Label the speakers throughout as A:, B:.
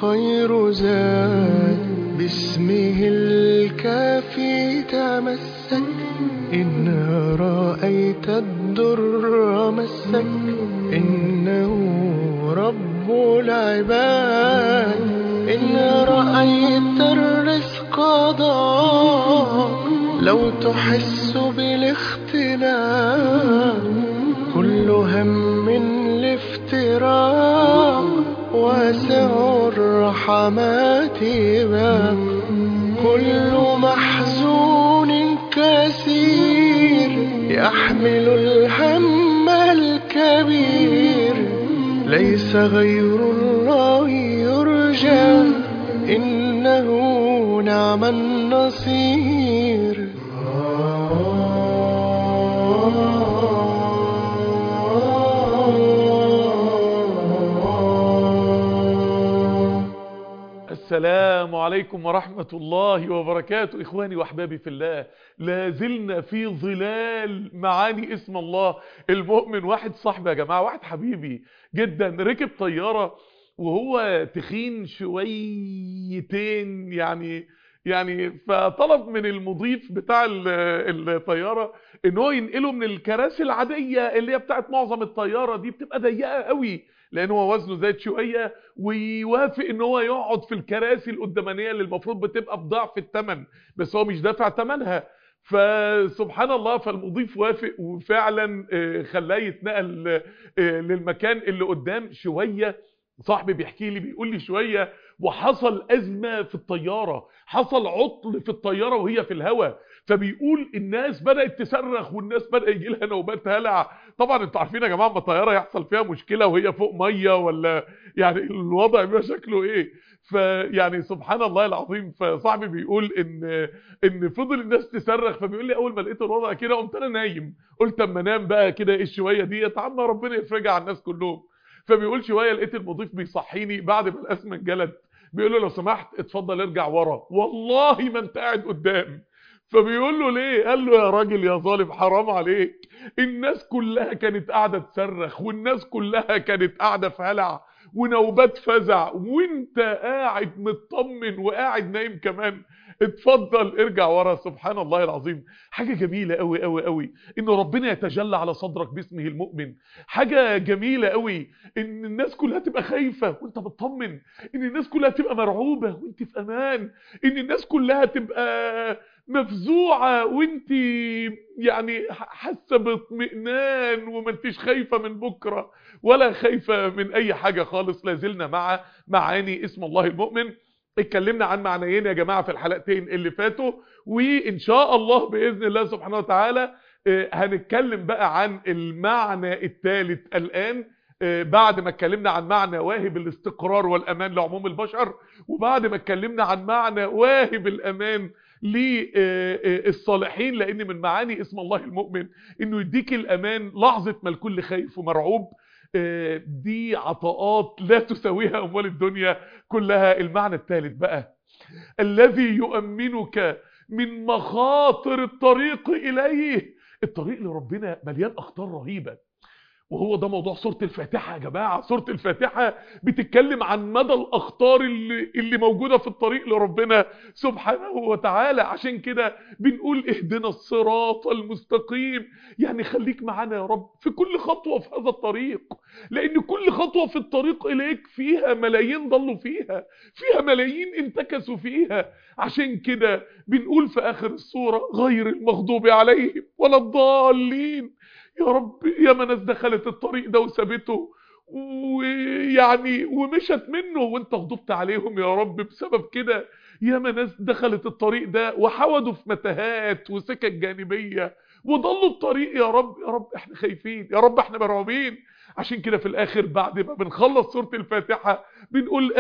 A: خير زاد باسمه الكافي تمسك إن رأيت الدر مسك إنه رب العباد إن رأيت الرزق ضاق لو تحس بالاختلاف كل هم الافتراق واسع الرحمات باب كل محزون كثير يحمل الهم الكبير ليس غير الله يرجى إنه نعم النصير
B: السلام عليكم ورحمة الله وبركاته إخواني وأحبابي في الله لا زلنا في ظلال معاني اسم الله المؤمن واحد صاحبي يا جماعة واحد حبيبي جدا ركب طيارة وهو تخين شويتين يعني يعني فطلب من المضيف بتاع ال- الطيارة ان هو ينقله من الكراسي العادية اللي هي بتاعت معظم الطيارة دي بتبقى ضيقة قوي لان هو وزنه زايد شوية ويوافق ان هو يقعد في الكراسي القدامانية اللي المفروض بتبقى بضعف الثمن بس هو مش دافع ثمنها فسبحان الله فالمضيف وافق وفعلا آه، خلاه يتنقل آه، للمكان اللي قدام شوية صاحبي بيحكي لي بيقول لي شوية وحصل أزمة في الطيارة حصل عطل في الطيارة وهي في الهواء فبيقول الناس بدأت تصرخ والناس بدأ يجي لها نوبات هلع طبعا انتوا عارفين يا جماعة ما الطيارة يحصل فيها مشكلة وهي فوق مية ولا يعني الوضع بيبقى شكله ايه فيعني سبحان الله العظيم فصاحبي بيقول ان ان فضل الناس تصرخ فبيقول لي اول ما لقيت الوضع كده قمت انا نايم قلت اما انام بقى كده ايه الشويه ديت عم ربنا يفرجها على الناس كلهم فبيقول شويه لقيت المضيف بيصحيني بعد ما الازمه اتجلت بيقول له لو سمحت اتفضل ارجع ورا والله ما انت قاعد قدام فبيقول له ليه قال له يا راجل يا ظالم حرام عليك الناس كلها كانت قاعده تصرخ والناس كلها كانت قاعده في هلع ونوبات فزع وانت قاعد مطمن وقاعد نايم كمان اتفضل ارجع ورا سبحان الله العظيم حاجة جميلة قوي قوي قوي ان ربنا يتجلى على صدرك باسمه المؤمن حاجة جميلة قوي ان الناس كلها تبقى خايفة وانت مطمن ان الناس كلها تبقى مرعوبة وانت في امان ان الناس كلها تبقى مفزوعة وانت يعني حاسة باطمئنان وما انتش خايفة من بكرة ولا خايفة من اي حاجة خالص لازلنا مع معاني اسم الله المؤمن اتكلمنا عن معنيين يا جماعة في الحلقتين اللي فاتوا وان شاء الله باذن الله سبحانه وتعالى آه، هنتكلم بقى عن المعنى الثالث الان آه، بعد ما اتكلمنا عن معنى واهب الاستقرار والامان لعموم البشر وبعد ما اتكلمنا عن معنى واهب الامان للصالحين لان من معاني اسم الله المؤمن انه يديك الامان لحظة ما الكل خايف ومرعوب آه، دي عطاءات لا تساويها اموال الدنيا كلها المعنى الثالث بقى الذي يؤمنك من مخاطر الطريق اليه الطريق لربنا مليان اخطار رهيبه وهو ده موضوع سورة الفاتحة يا جماعة سورة الفاتحة بتتكلم عن مدى الأخطار اللي, اللي موجودة في الطريق لربنا سبحانه وتعالى عشان كده بنقول اهدنا الصراط المستقيم يعني خليك معانا يا رب في كل خطوة في هذا الطريق لأن كل خطوة في الطريق إليك فيها ملايين ضلوا فيها فيها ملايين انتكسوا فيها عشان كده بنقول في آخر السورة غير المغضوب عليهم ولا الضالين يا رب يا ما ناس دخلت الطريق ده وسابته ويعني ومشت منه وانت غضبت عليهم يا رب بسبب كده يا ما ناس دخلت الطريق ده وحودوا في متاهات وسكك جانبية وضلوا الطريق يا رب يا رب احنا خايفين يا رب احنا مرعوبين عشان كده في الاخر بعد ما بنخلص سورة الفاتحة بنقول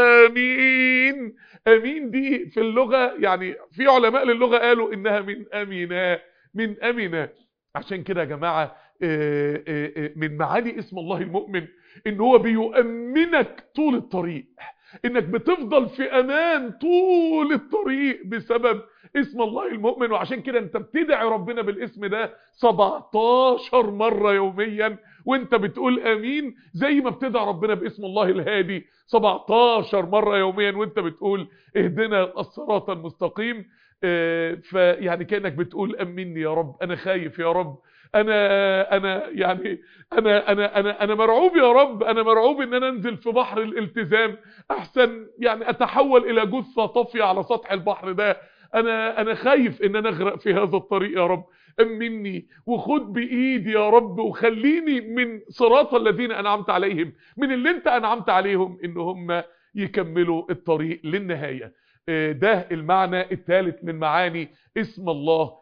B: امين امين دي في اللغة يعني في علماء للغة قالوا انها من امنا من امنا عشان كده يا جماعة آه، آه، آه، من معاني اسم الله المؤمن ان هو بيؤمنك طول الطريق انك بتفضل في امان طول الطريق بسبب اسم الله المؤمن وعشان كده انت بتدعي ربنا بالاسم ده 17 مرة يوميا وانت بتقول امين زي ما بتدعي ربنا باسم الله الهادي 17 مرة يوميا وانت بتقول اهدنا الصراط المستقيم اه فيعني كأنك بتقول امني يا رب انا خايف يا رب انا انا يعني انا انا انا انا مرعوب يا رب انا مرعوب ان انا انزل في بحر الالتزام احسن يعني اتحول الى جثه طافيه على سطح البحر ده انا انا خايف ان انا اغرق في هذا الطريق يا رب امني وخد بايدي يا رب وخليني من صراط الذين انعمت عليهم من اللي انت انعمت عليهم ان هم يكملوا الطريق للنهايه ده المعنى الثالث من معاني اسم الله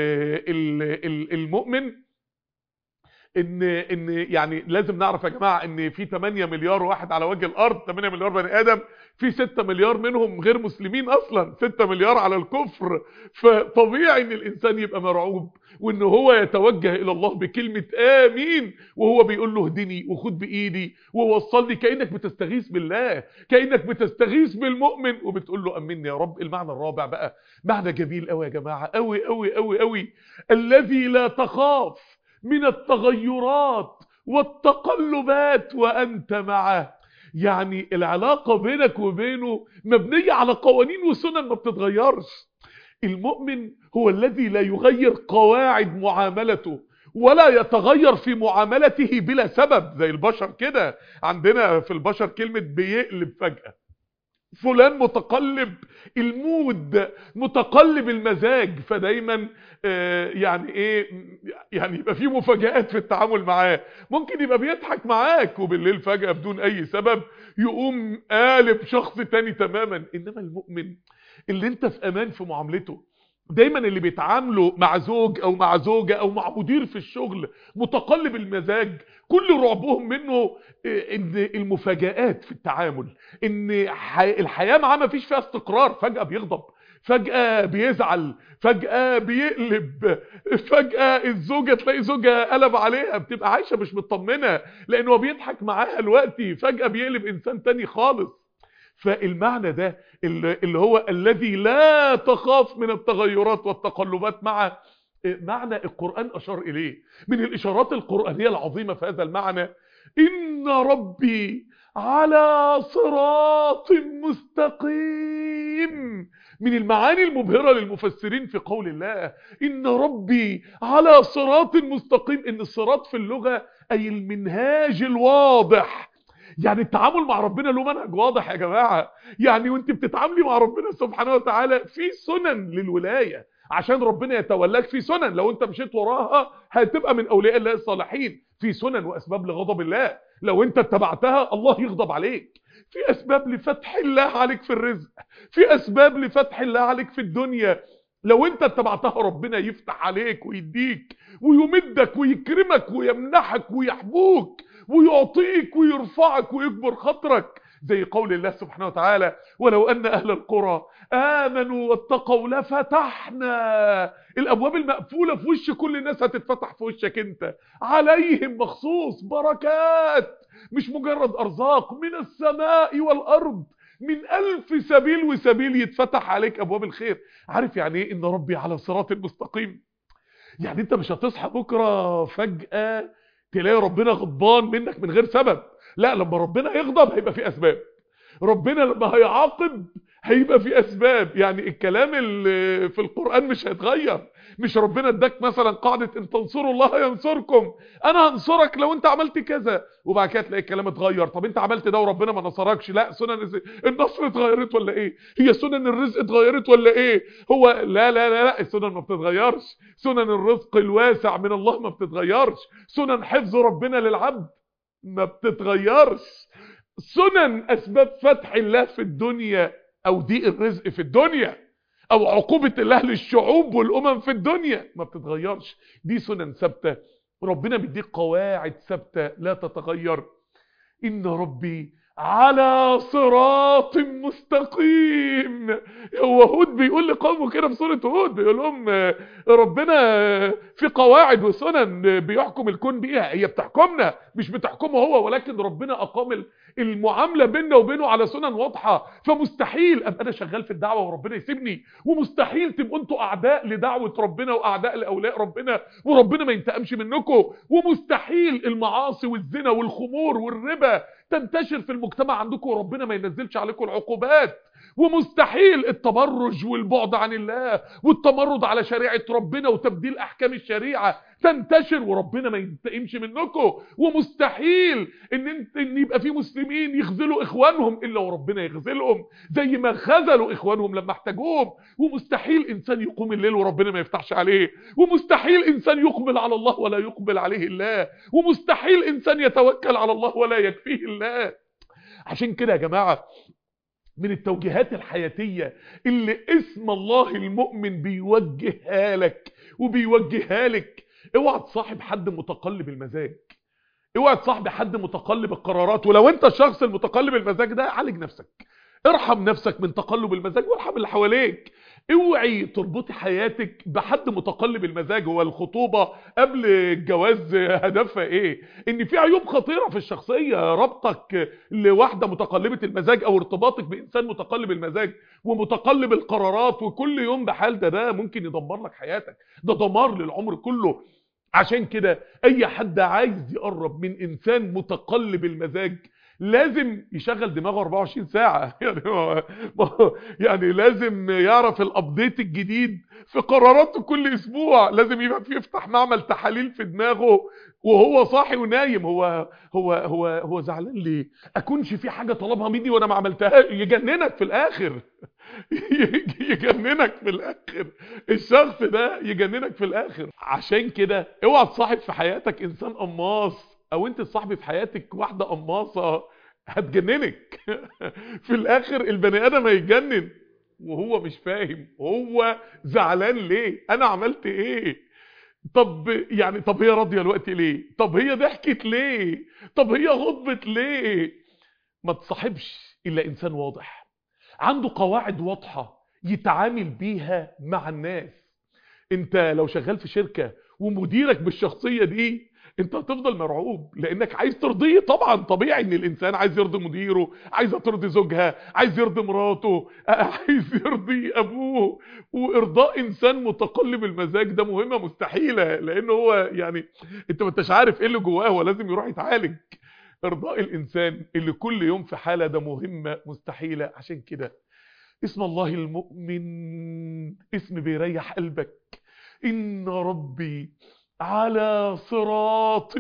B: المؤمن ان ان يعني لازم نعرف يا جماعه ان في 8 مليار واحد على وجه الارض 8 مليار بني ادم في 6 مليار منهم غير مسلمين اصلا 6 مليار على الكفر فطبيعي ان الانسان يبقى مرعوب وان هو يتوجه الى الله بكلمه امين وهو بيقول له اهدني وخد بايدي ووصلني كانك بتستغيث بالله كانك بتستغيث بالمؤمن وبتقول له امني يا رب المعنى الرابع بقى معنى جميل قوي يا جماعه قوي قوي قوي قوي الذي لا تخاف من التغيرات والتقلبات وأنت معه يعني العلاقة بينك وبينه مبنية على قوانين وسنن ما بتتغيرش المؤمن هو الذي لا يغير قواعد معاملته ولا يتغير في معاملته بلا سبب زي البشر كده عندنا في البشر كلمة بيقلب فجأة فلان متقلب المود متقلب المزاج فدايما آه يعني ايه يعني يبقى في مفاجآت في التعامل معاه ممكن يبقى بيضحك معاك وبالليل فجأة بدون اي سبب يقوم قالب شخص تاني تماما انما المؤمن اللي انت في امان في معاملته دايما اللي بيتعاملوا مع زوج او مع زوجة او مع مدير في الشغل متقلب المزاج كل رعبهم منه ان المفاجآت في التعامل ان الحياة معاه ما فيش فيها استقرار فجأة بيغضب فجأة بيزعل فجأة بيقلب فجأة الزوجة تلاقي زوجها قلب عليها بتبقى عايشة مش مطمنة لانه بيضحك معاها دلوقتي فجأة بيقلب انسان تاني خالص فالمعنى ده اللي هو الذي لا تخاف من التغيرات والتقلبات مع معنى القرآن أشار إليه من الإشارات القرآنية العظيمة في هذا المعنى إن ربي على صراط مستقيم من المعاني المبهرة للمفسرين في قول الله إن ربي على صراط مستقيم إن الصراط في اللغة أي المنهاج الواضح يعني التعامل مع ربنا له منهج واضح يا جماعة يعني وانت بتتعاملي مع ربنا سبحانه وتعالى في سنن للولاية عشان ربنا يتولاك في سنن لو انت مشيت وراها هتبقى من اولياء الله الصالحين في سنن واسباب لغضب الله لو انت اتبعتها الله يغضب عليك في اسباب لفتح الله عليك في الرزق في اسباب لفتح الله عليك في الدنيا لو انت اتبعتها ربنا يفتح عليك ويديك ويمدك ويكرمك ويمنحك ويحبوك ويعطيك ويرفعك ويكبر خطرك زي قول الله سبحانه وتعالى ولو أن أهل القرى آمنوا واتقوا لفتحنا الأبواب المقفولة في وش كل الناس هتتفتح في وشك أنت عليهم مخصوص بركات مش مجرد أرزاق من السماء والأرض من ألف سبيل وسبيل يتفتح عليك أبواب الخير عارف يعني إيه إن ربي على صراط مستقيم يعني أنت مش هتصحى بكرة فجأة تلاقي ربنا غضبان منك من غير سبب لا لما ربنا يغضب هيبقى في اسباب ربنا لما هيعاقب هيبقى في اسباب يعني الكلام اللي في القرآن مش هيتغير مش ربنا اداك مثلا قاعدة ان تنصروا الله ينصركم انا هنصرك لو انت عملت كذا وبعد كده تلاقي الكلام اتغير طب انت عملت ده وربنا ما نصركش لا سنن النصر اتغيرت ولا ايه هي سنن الرزق اتغيرت ولا ايه هو لا لا لا لا السنن ما بتتغيرش سنن الرزق الواسع من الله ما بتتغيرش سنن حفظ ربنا للعبد ما بتتغيرش سنن اسباب فتح الله في الدنيا او ضيق الرزق في الدنيا او عقوبة الله للشعوب والامم في الدنيا ما بتتغيرش دي سنن ثابته ربنا بيديك قواعد ثابته لا تتغير ان ربي على صراط مستقيم هو هود بيقول لقومه كده في سورة هود بيقول لهم آه، ربنا في قواعد وسنن بيحكم الكون بيها هي بتحكمنا مش بتحكمه هو ولكن ربنا أقام ال- المعاملة بيننا وبينه على سنن واضحة فمستحيل أبقى أنا شغال في الدعوة وربنا يسيبني ومستحيل تبقوا أنتوا أعداء لدعوة ربنا وأعداء لأولياء ربنا وربنا ما ينتقمش منكم ومستحيل المعاصي والزنا والخمور والربا تنتشر في المجتمع عندكم وربنا ما ينزلش عليكم العقوبات ومستحيل التبرج والبعد عن الله والتمرد على شريعة ربنا وتبديل أحكام الشريعة تنتشر وربنا ما ينتقمش منكم ومستحيل ان انت ان يبقى في مسلمين يخذلوا اخوانهم الا وربنا يخذلهم زي ما خذلوا اخوانهم لما احتاجوهم ومستحيل انسان يقوم الليل وربنا ما يفتحش عليه ومستحيل انسان يقبل على الله ولا يقبل عليه الله ومستحيل انسان يتوكل على الله ولا يكفيه الله عشان كده يا جماعه من التوجيهات الحياتية اللي اسم الله المؤمن بيوجهها لك وبيوجهها لك اوعى تصاحب حد متقلب المزاج اوعى تصاحب حد متقلب القرارات ولو انت الشخص المتقلب المزاج ده عالج نفسك ارحم نفسك من تقلب المزاج وارحم اللي حواليك اوعي تربطي حياتك بحد متقلب المزاج هو الخطوبة قبل الجواز هدفها ايه ان في عيوب خطيرة في الشخصية ربطك لواحدة متقلبة المزاج او ارتباطك بانسان متقلب المزاج ومتقلب القرارات وكل يوم بحال ده ده ممكن يدمر لك حياتك ده دمار للعمر كله عشان كده اي حد عايز يقرب من انسان متقلب المزاج لازم يشغل دماغه 24 ساعة يعني هو هو- يعني لازم يعرف الابديت الجديد في قراراته كل اسبوع لازم يبقى في يفتح معمل تحاليل في دماغه وهو صاحي ونايم هو هو هو هو زعلان ليه اكونش في حاجة طلبها مني وانا ما عملتها يجننك في الاخر يجننك في الاخر الشخص ده يجننك في الاخر عشان كده اوعى تصاحب في حياتك انسان قماص او انت تصاحبي في حياتك واحده قماصه هتجننك في الاخر البني ادم هيتجنن وهو مش فاهم هو زعلان ليه انا عملت ايه طب يعني طب هي راضيه الوقت ليه طب هي ضحكت ليه طب هي غضبت ليه ما تصاحبش الا انسان واضح عنده قواعد واضحه يتعامل بيها مع الناس انت لو شغال في شركه ومديرك بالشخصيه دي انت هتفضل مرعوب لانك عايز ترضيه طبعا طبيعي ان الانسان عايز يرضي مديره عايزه ترضي زوجها عايز يرضي مراته عايز يرضي ابوه وارضاء انسان متقلب المزاج ده مهمه مستحيله لان هو يعني انت ما انتش عارف ايه اللي جواه هو لازم يروح يتعالج ارضاء الانسان اللي كل يوم في حاله ده مهمه مستحيله عشان كده اسم الله المؤمن اسم بيريح قلبك إن ربي على صراط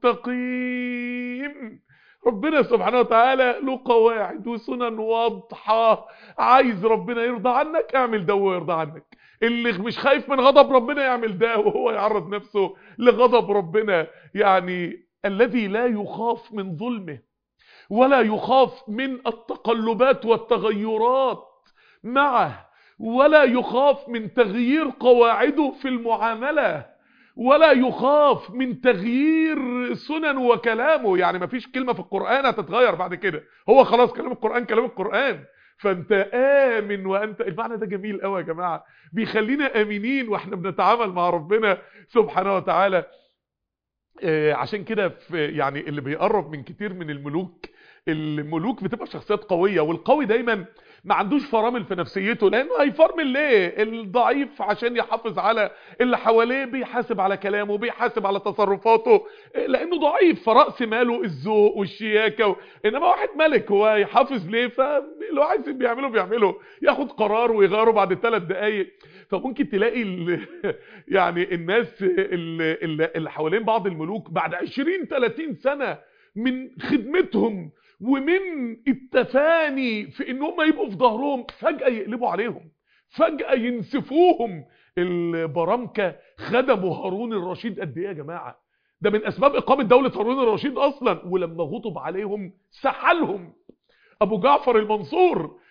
B: مستقيم ربنا سبحانه وتعالى له قواعد وسنن واضحة عايز ربنا يرضى عنك اعمل ده وهو يرضى عنك اللي مش خايف من غضب ربنا يعمل ده وهو يعرض نفسه لغضب ربنا يعني الذي لا يخاف من ظلمه ولا يخاف من التقلبات والتغيرات معه ولا يخاف من تغيير قواعده في المعاملة ولا يخاف من تغيير سنن وكلامه يعني مفيش كلمة في القرآن هتتغير بعد كده هو خلاص كلام القرآن كلام القرآن فانت آمن وانت المعنى ده جميل قوي يا جماعة بيخلينا آمنين واحنا بنتعامل مع ربنا سبحانه وتعالى آه، عشان كده في يعني اللي بيقرب من كتير من الملوك الملوك بتبقى شخصيات قوية والقوي دايما ما عندوش فرامل في نفسيته لانه هيفرمل ليه الضعيف عشان يحافظ على اللي حواليه بيحاسب على كلامه بيحاسب على تصرفاته لانه ضعيف فرأس ماله الذوق والشياكة و... انما واحد ملك هو يحافظ ليه فاللي هو عايز بيعمله بيعمله ياخد قرار ويغيره بعد ثلاث دقايق فممكن تلاقي ال... يعني الناس اللي, اللي اللي حوالين بعض الملوك بعد 20 30 سنة من خدمتهم ومن التفاني في ان هم يبقوا في ظهرهم فجأة يقلبوا عليهم فجأة ينسفوهم البرامكة خدموا هارون الرشيد قد ايه يا جماعة ده من اسباب اقامة دولة هارون الرشيد اصلا ولما غضب عليهم سحلهم ابو جعفر المنصور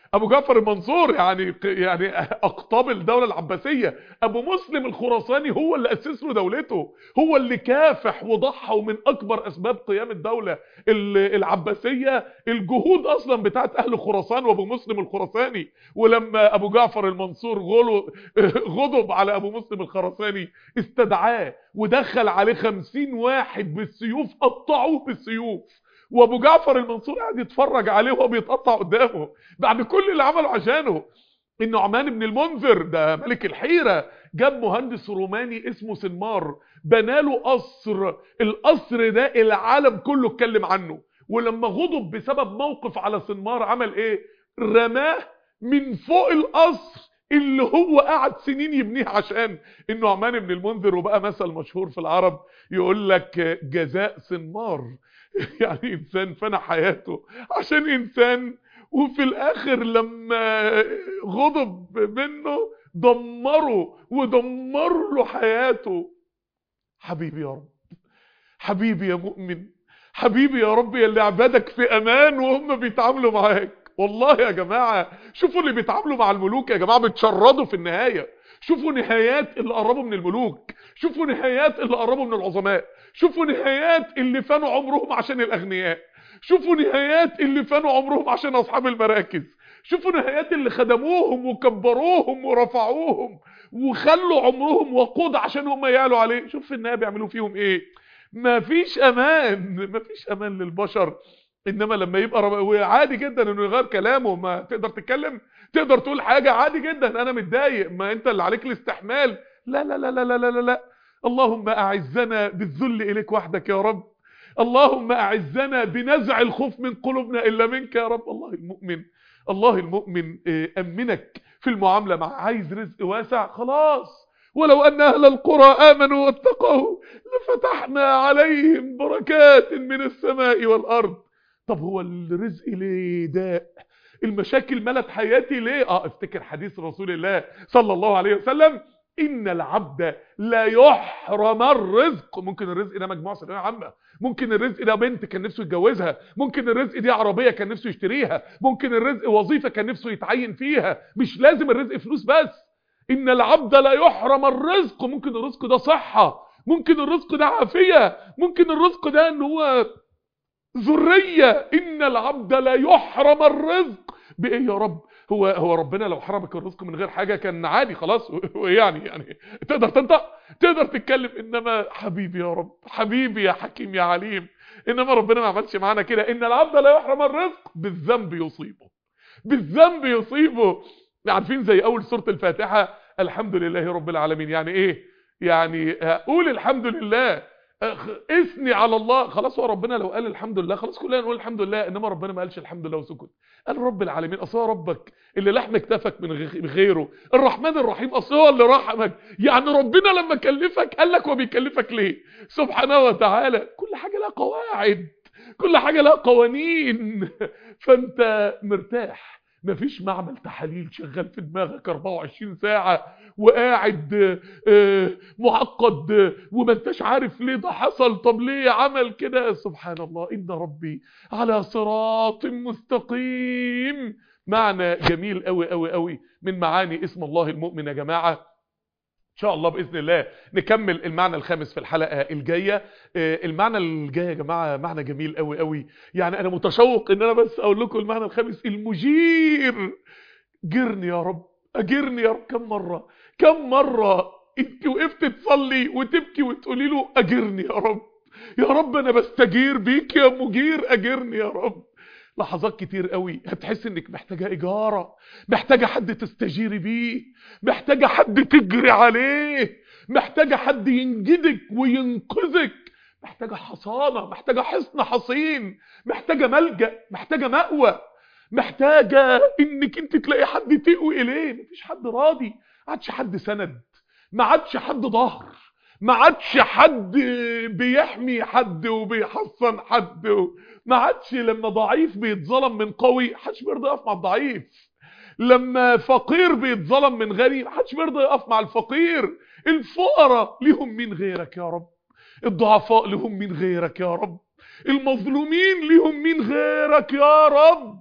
B: ابو جعفر المنصور يعني يعني اقطاب الدوله العباسيه ابو مسلم الخراساني هو اللي اسس له دولته هو اللي كافح وضحى ومن اكبر اسباب قيام الدوله العباسيه الجهود اصلا بتاعت اهل خراسان وابو مسلم الخراساني ولما ابو جعفر المنصور غلو غضب على ابو مسلم الخراساني استدعاه ودخل عليه خمسين واحد بالسيوف قطعوه بالسيوف وابو جعفر المنصور قاعد يتفرج عليه وهو بيتقطع قدامه بعد كل اللي عمله عشانه النعمان بن المنذر ده ملك الحيرة جاب مهندس روماني اسمه سنمار بناله قصر القصر ده العالم كله اتكلم عنه ولما غضب بسبب موقف على سنمار عمل ايه رماه من فوق القصر اللي هو قعد سنين يبنيه عشان النعمان بن المنذر وبقى مثل مشهور في العرب يقول لك جزاء سنمار يعني انسان فنى حياته عشان انسان وفي الاخر لما غضب منه دمره ودمر له حياته حبيبي يا رب حبيبي يا مؤمن حبيبي يا رب يا اللي عبادك في امان وهم بيتعاملوا معاك والله يا جماعة شوفوا اللي بيتعاملوا مع الملوك يا جماعة بتشردوا في النهاية شوفوا نهايات اللي قربوا من الملوك شوفوا نهايات اللي قربوا من العظماء شوفوا نهايات اللي فانوا عمرهم عشان الاغنياء شوفوا نهايات اللي فانوا عمرهم عشان اصحاب المراكز شوفوا نهايات اللي خدموهم وكبروهم ورفعوهم وخلوا عمرهم وقود عشان هم يعلوا عليه شوف في النهايه بيعملوا فيهم ايه مفيش امان مفيش امان للبشر انما لما يبقى رب... عادي جدا انه يغير كلامه ما تقدر تتكلم تقدر تقول حاجه عادي جدا انا متضايق ما انت اللي عليك الاستحمال لا لا لا لا لا لا, لا. اللهم اعزنا بالذل اليك وحدك يا رب اللهم اعزنا بنزع الخوف من قلوبنا الا منك يا رب الله المؤمن الله المؤمن امنك في المعامله مع عايز رزق واسع خلاص ولو ان اهل القرى امنوا واتقوا لفتحنا عليهم بركات من السماء والارض طب هو الرزق ليه داء المشاكل ملت حياتي ليه اه افتكر حديث رسول الله صلى الله عليه وسلم ان العبد لا يحرم الرزق ممكن الرزق ده مجموعه ثانويه عامه ممكن الرزق ده بنت كان نفسه يتجوزها ممكن الرزق دي عربيه كان نفسه يشتريها ممكن الرزق وظيفه كان نفسه يتعين فيها مش لازم الرزق فلوس بس ان العبد لا يحرم الرزق ممكن الرزق ده صحه ممكن الرزق ده عافيه ممكن الرزق ده ان هو ذريه ان العبد لا يحرم الرزق بايه يا رب هو هو ربنا لو حرمك الرزق من غير حاجه كان عادي خلاص يعني يعني تقدر تنطق تقدر تتكلم انما حبيبي يا رب حبيبي يا حكيم يا عليم انما ربنا ما عملش معانا كده ان العبد لا يحرم الرزق بالذنب يصيبه بالذنب يصيبه عارفين زي اول سوره الفاتحه الحمد لله رب العالمين يعني ايه يعني قول الحمد لله اثني على الله خلاص هو ربنا لو قال الحمد لله خلاص كلنا نقول الحمد لله انما ربنا ما قالش الحمد لله وسكت قال رب العالمين اصل هو ربك اللي لحم اكتفك من غيره الرحمن الرحيم اصل هو اللي رحمك يعني ربنا لما كلفك قال لك هو بيكلفك ليه سبحانه وتعالى كل حاجه لها قواعد كل حاجه لها قوانين فانت مرتاح مفيش معمل تحاليل شغال في دماغك 24 ساعة وقاعد معقد وما انتش عارف ليه ده حصل طب ليه عمل كده سبحان الله إن ربي على صراط مستقيم معنى جميل قوي قوي قوي من معاني اسم الله المؤمن يا جماعة ان شاء الله باذن الله نكمل المعنى الخامس في الحلقه الجايه المعنى الجاي يا جماعه معنى جميل قوي قوي يعني انا متشوق ان انا بس اقول لكم المعنى الخامس المجير جرني يا رب اجرني يا رب كم مره كم مره انت وقفت تصلي وتبكي وتقولي له اجرني يا رب يا رب انا بستجير بيك يا مجير اجرني يا رب لحظات كتير قوي هتحس انك محتاجة اجارة محتاجة حد تستجيري بيه محتاجة حد تجري عليه محتاجة حد ينجدك وينقذك محتاجة حصانة محتاجة حصن حصين محتاجة ملجأ محتاجة مأوى محتاجة انك انت تلاقي حد تقوي اليه مفيش حد راضي ما عادش حد سند ما عادش حد ظهر ما عادش حد بيحمي حد وبيحصن حد ما عادش لما ضعيف بيتظلم من قوي حدش بيرضى يقف مع الضعيف لما فقير بيتظلم من غني محدش بيرضى يقف مع الفقير الفقراء ليهم مين غيرك يا رب الضعفاء ليهم مين غيرك يا رب المظلومين ليهم مين غيرك يا رب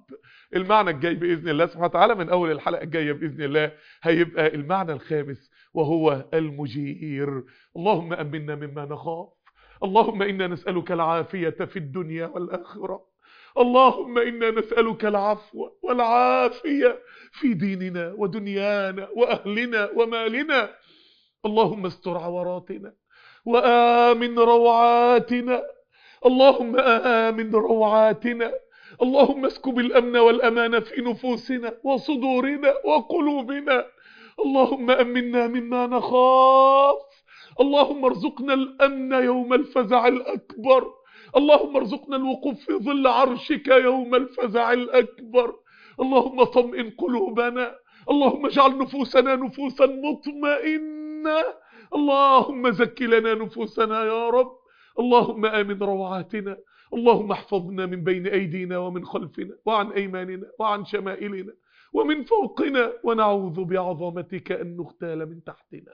B: المعنى الجاي باذن الله سبحانه وتعالى من اول الحلقه الجايه باذن الله هيبقى المعنى الخامس وهو المجير اللهم امنا مما نخاف اللهم انا نسالك العافيه في الدنيا والاخره اللهم انا نسالك العفو والعافيه في ديننا ودنيانا واهلنا ومالنا اللهم استر عوراتنا وامن روعاتنا اللهم آمن روعاتنا اللهم اسكب الأمن والأمان في نفوسنا وصدورنا وقلوبنا اللهم أمنا مما نخاف اللهم ارزقنا الأمن يوم الفزع الأكبر اللهم ارزقنا الوقوف في ظل عرشك يوم الفزع الأكبر اللهم طمئن قلوبنا اللهم اجعل نفوسنا نفوسا مطمئنة اللهم زك لنا نفوسنا يا رب اللهم آمن روعاتنا اللهم احفظنا من بين أيدينا ومن خلفنا وعن أيماننا وعن شمائلنا ومن فوقنا ونعوذ بعظمتك أن نغتال من تحتنا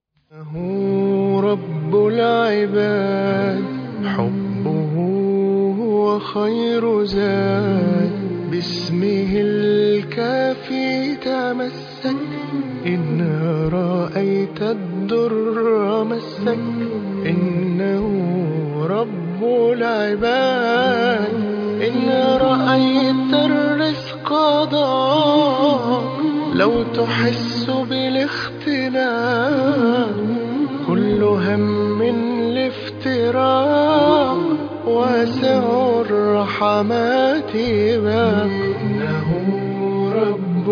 A: هو رب العباد حبه هو خير زاد باسمه الكافي تمسك إن رأيت الدر مسك إنه رب العباد إن رأيت الرزق ضاع لو تحس بالاختلاف كل هم الافتراء واسع الرحمات باب إنه رب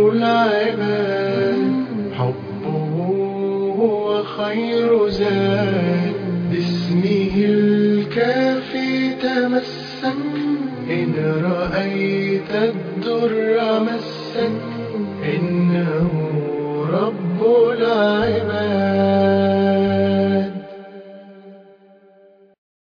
A: العباد حبه هو خير زاد باسمه الكافي تمسك إن رأيت الدر مسك إنه رب العباد